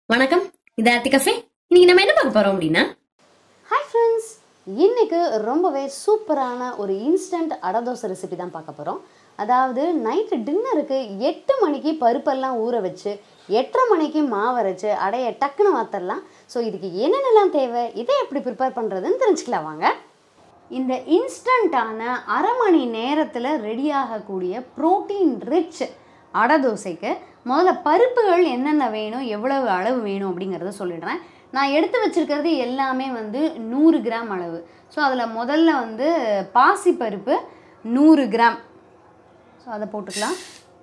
வணக்கம் இது ஆர்த்தி கஃபே இன்னைக்கு நம்ம என்ன பார்க்க போறோம் அப்படின்னா ஹாய் ஃப்ரெண்ட்ஸ் இன்னைக்கு ரொம்பவே சூப்பரான ஒரு இன்ஸ்டன்ட் அடை தோசை ரெசிபி தான் பார்க்க போகிறோம் அதாவது நைட்டு டின்னருக்கு எட்டு மணிக்கு பருப்பெல்லாம் ஊற வச்சு எட்டரை மணிக்கு மாவு அரைச்சு அடையை டக்குன்னு வாத்தரலாம் ஸோ இதுக்கு என்னென்னலாம் தேவை இதை எப்படி ப்ரிப்பேர் பண்ணுறதுன்னு தெரிஞ்சுக்கலாம் வாங்க இந்த இன்ஸ்டண்ட்டான அரை மணி நேரத்தில் ரெடி ஆகக்கூடிய ப்ரோட்டீன் ரிச் அடை தோசைக்கு முதல்ல பருப்புகள் என்னென்ன வேணும் எவ்வளவு அளவு வேணும் அப்படிங்கிறத சொல்லிடுறேன் நான் எடுத்து வச்சிருக்கிறது எல்லாமே வந்து நூறு கிராம் அளவு ஸோ அதில் முதல்ல வந்து பாசி பருப்பு நூறு கிராம் ஸோ அதை போட்டுக்கலாம்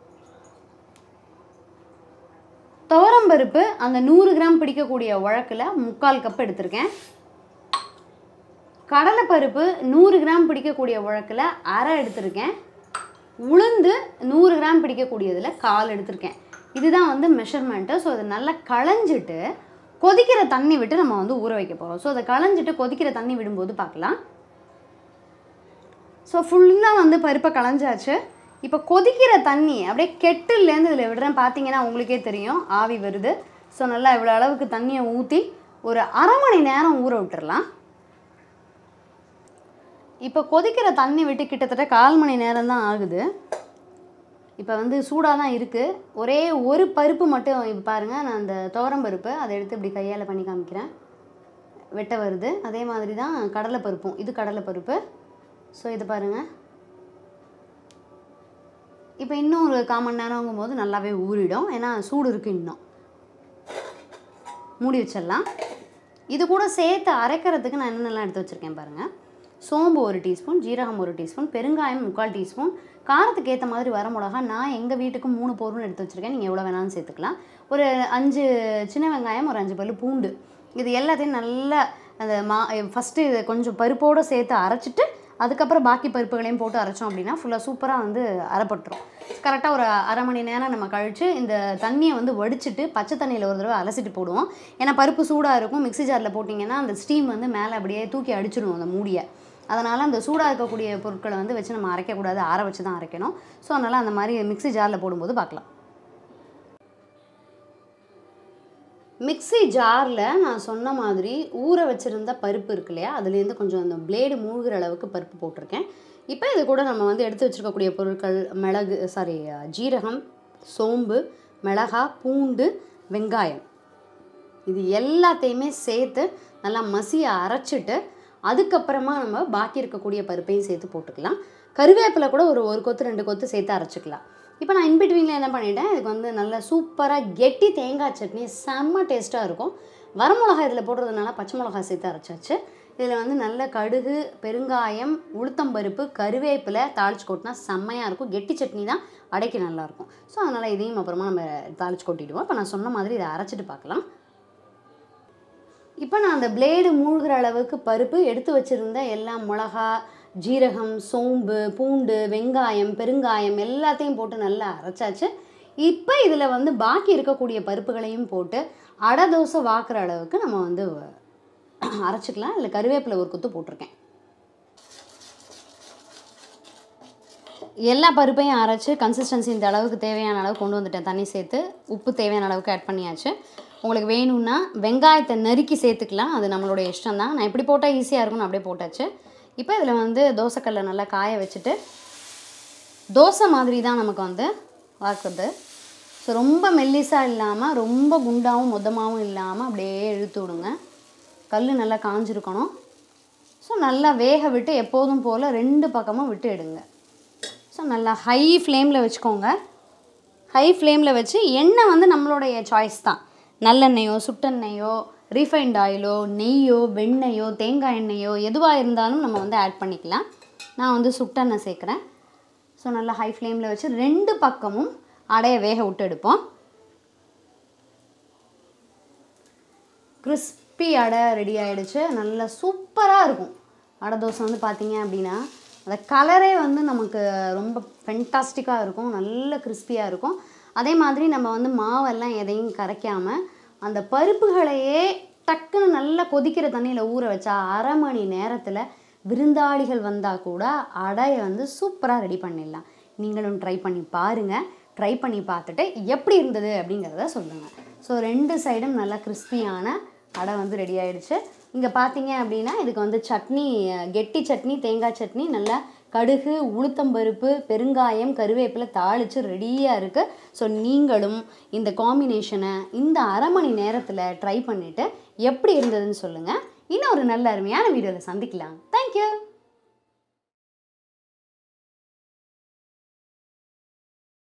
துவரம்பருப்பு அந்த நூறு கிராம் பிடிக்கக்கூடிய உழக்கில் முக்கால் கப் எடுத்திருக்கேன் கடலைப்பருப்பு நூறு கிராம் பிடிக்கக்கூடிய உழக்கில் அரை எடுத்திருக்கேன் உளுந்து நூறு கிராம் பிடிக்கக்கூடியதில் கால் எடுத்திருக்கேன் இதுதான் வந்து மெஷர்மெண்ட்டு ஸோ அதை நல்லா களைஞ்சிட்டு கொதிக்கிற தண்ணி விட்டு நம்ம வந்து ஊற வைக்க போகிறோம் ஸோ அதை களைஞ்சிட்டு கொதிக்கிற தண்ணி விடும்போது பார்க்கலாம் ஸோ ஃபுல்லாக வந்து பருப்பை களைஞ்சாச்சு இப்போ கொதிக்கிற தண்ணி அப்படியே கெட்டில்லேருந்து இதில் விடுறேன் பார்த்தீங்கன்னா உங்களுக்கே தெரியும் ஆவி வருது ஸோ நல்லா இவ்வளோ அளவுக்கு தண்ணியை ஊற்றி ஒரு அரை மணி நேரம் ஊற விட்டுறலாம் இப்போ கொதிக்கிற தண்ணி விட்டு கிட்டத்தட்ட கால் மணி நேரம் தான் ஆகுது இப்போ வந்து சூடாக தான் இருக்குது ஒரே ஒரு பருப்பு மட்டும் இப்போ பாருங்கள் நான் அந்த துவரம் பருப்பு அதை எடுத்து இப்படி கையால் பண்ணி காமிக்கிறேன் வெட்ட வருது அதே மாதிரி தான் கடலைப்பருப்பும் இது கடலைப்பருப்பு ஸோ இது பாருங்கள் இப்போ இன்னும் ஒரு கால் மணி நேரங்கும் போது நல்லாவே ஊறிடும் ஏன்னா சூடு இருக்குது இன்னும் மூடி வச்சிடலாம் இது கூட சேர்த்து அரைக்கிறதுக்கு நான் என்னென்னலாம் எடுத்து வச்சுருக்கேன் பாருங்கள் சோம்பு ஒரு டீஸ்பூன் ஜீரகம் ஒரு டீஸ்பூன் பெருங்காயம் முக்கால் டீஸ்பூன் காரத்துக்கு ஏற்ற மாதிரி வர மிளகா நான் எங்கள் வீட்டுக்கு மூணு பொருள் எடுத்து வச்சுருக்கேன் நீங்கள் எவ்வளோ வேணாலும் சேர்த்துக்கலாம் ஒரு அஞ்சு சின்ன வெங்காயம் ஒரு அஞ்சு பல்லு பூண்டு இது எல்லாத்தையும் நல்லா அந்த மா ஃபஸ்ட்டு இதை கொஞ்சம் பருப்போடு சேர்த்து அரைச்சிட்டு அதுக்கப்புறம் பாக்கி பருப்புகளையும் போட்டு அரைச்சோம் அப்படின்னா ஃபுல்லாக சூப்பராக வந்து அரைப்பட்டுரும் கரெக்டாக ஒரு அரை மணி நேரம் நம்ம கழித்து இந்த தண்ணியை வந்து வடிச்சிட்டு பச்சை தண்ணியில் ஒரு தடவை அலசிட்டு போடுவோம் ஏன்னா பருப்பு சூடாக இருக்கும் மிக்ஸி ஜாரில் போட்டிங்கன்னா அந்த ஸ்டீம் வந்து மேலே அப்படியே தூக்கி அடிச்சிடும் அந்த மூடியை அதனால் அந்த சூடாக இருக்கக்கூடிய பொருட்களை வந்து வச்சு நம்ம அரைக்கக்கூடாது ஆற வச்சு தான் அரைக்கணும் ஸோ அதனால் அந்த மாதிரி மிக்ஸி ஜாரில் போடும்போது பார்க்கலாம் மிக்ஸி ஜாரில் நான் சொன்ன மாதிரி ஊற வச்சுருந்த பருப்பு இருக்கு இல்லையா அதுலேருந்து கொஞ்சம் அந்த பிளேடு மூழ்கிற அளவுக்கு பருப்பு போட்டிருக்கேன் இப்போ இது கூட நம்ம வந்து எடுத்து வச்சுருக்கக்கூடிய பொருட்கள் மிளகு சாரி ஜீரகம் சோம்பு மிளகா பூண்டு வெங்காயம் இது எல்லாத்தையுமே சேர்த்து நல்லா மசியை அரைச்சிட்டு அதுக்கப்புறமா நம்ம பாக்கி இருக்கக்கூடிய பருப்பையும் சேர்த்து போட்டுக்கலாம் கருவேப்பிலை கூட ஒரு ஒரு கொத்து ரெண்டு கொத்து சேர்த்து அரைச்சிக்கலாம் இப்போ நான் இன்பிட்வீனில் என்ன பண்ணிட்டேன் இதுக்கு வந்து நல்ல சூப்பராக கெட்டி தேங்காய் சட்னி செம்ம டேஸ்ட்டாக இருக்கும் வரமிளகாய் இதில் போடுறதுனால பச்சை மிளகாய் சேர்த்து அரைச்சாச்சு இதில் வந்து நல்ல கடுகு பெருங்காயம் உளுத்தம்பருப்பு கருவேப்பிலை தாளிச்சு கொட்டினா செம்மையாக இருக்கும் கெட்டி சட்னி தான் அடைக்கு நல்லாயிருக்கும் ஸோ அதனால் இதையும் அப்புறமா நம்ம தாளிச்சு கொட்டிடுவோம் இப்போ நான் சொன்ன மாதிரி இதை அரைச்சிட்டு பார்க்கலாம் இப்போ நான் அந்த பிளேடு மூழ்கிற அளவுக்கு பருப்பு எடுத்து வச்சுருந்த எல்லா மிளகா ஜீரகம் சோம்பு பூண்டு வெங்காயம் பெருங்காயம் எல்லாத்தையும் போட்டு நல்லா அரைச்சாச்சு இப்போ இதில் வந்து பாக்கி இருக்கக்கூடிய பருப்புகளையும் போட்டு அடை தோசை வாக்குற அளவுக்கு நம்ம வந்து அரைச்சிக்கலாம் இதில் கருவேப்பிலை ஒரு குத்து போட்டிருக்கேன் எல்லா பருப்பையும் அரைச்சி கன்சிஸ்டன்சி இந்த அளவுக்கு தேவையான அளவு கொண்டு வந்துட்டேன் தண்ணி சேர்த்து உப்பு தேவையான அளவுக்கு ஆட் பண்ணியாச்சு உங்களுக்கு வேணும்னா வெங்காயத்தை நறுக்கி சேர்த்துக்கலாம் அது நம்மளுடைய இஷ்டம் தான் நான் எப்படி போட்டால் ஈஸியாக இருக்கும்னு அப்படியே போட்டாச்சு இப்போ இதில் வந்து தோசைக்கல்லை நல்லா காய வச்சுட்டு தோசை மாதிரி தான் நமக்கு வந்து வாக்குறது ஸோ ரொம்ப மெல்லிஸாக இல்லாமல் ரொம்ப குண்டாகவும் மொத்தமாகவும் இல்லாமல் அப்படியே இழுத்து விடுங்க கல் நல்லா காஞ்சிருக்கணும் ஸோ நல்லா வேக விட்டு எப்போதும் போல் ரெண்டு பக்கமும் விட்டு எடுங்க ஸோ நல்லா ஹை ஃப்ளேமில் வச்சுக்கோங்க ஹை ஃப்ளேமில் வச்சு எண்ணெய் வந்து நம்மளுடைய சாய்ஸ் தான் நல்லெண்ணெயோ சுட்டெண்ணெயோ ரீஃபைண்ட் ஆயிலோ நெய்யோ வெண்ணெயோ தேங்காய் எண்ணெயோ எதுவாக இருந்தாலும் நம்ம வந்து ஆட் பண்ணிக்கலாம் நான் வந்து சுட்டெண்ணெய் சேர்க்குறேன் ஸோ நல்லா ஹை ஃப்ளேமில் வச்சு ரெண்டு பக்கமும் அடைய வேக விட்டு எடுப்போம் கிறிஸ்பி அடை ரெடி ஆகிடுச்சு நல்லா சூப்பராக இருக்கும் அடை தோசை வந்து பார்த்தீங்க அப்படின்னா அந்த கலரே வந்து நமக்கு ரொம்ப ஃபென்டாஸ்டிக்காக இருக்கும் நல்ல கிறிஸ்பியாக இருக்கும் அதே மாதிரி நம்ம வந்து மாவெல்லாம் எதையும் கரைக்காமல் அந்த பருப்புகளையே டக்குன்னு நல்லா கொதிக்கிற தண்ணியில் ஊற வச்சா அரை மணி நேரத்தில் விருந்தாளிகள் வந்தால் கூட அடையை வந்து சூப்பராக ரெடி பண்ணிடலாம் நீங்களும் ட்ரை பண்ணி பாருங்கள் ட்ரை பண்ணி பார்த்துட்டு எப்படி இருந்தது அப்படிங்கிறத சொல்லுங்கள் ஸோ ரெண்டு சைடும் நல்லா கிறிஸ்பியான அடை வந்து ரெடி ஆயிடுச்சு இங்கே பார்த்தீங்க அப்படின்னா இதுக்கு வந்து சட்னி அஹ், கெட்டி சட்னி தேங்காய் சட்னி நல்லா கடுகு உளுத்தம்பருப்பு பெருங்காயம் கருவேப்பிலை தாளித்து ரெடியாக இருக்குது ஸோ நீங்களும் இந்த காம்பினேஷனை இந்த அரை மணி நேரத்தில் ட்ரை பண்ணிவிட்டு எப்படி இருந்ததுன்னு சொல்லுங்கள் இன்னும் ஒரு நல்ல அருமையான வீடியோவில் சந்திக்கலாம் தேங்க்யூ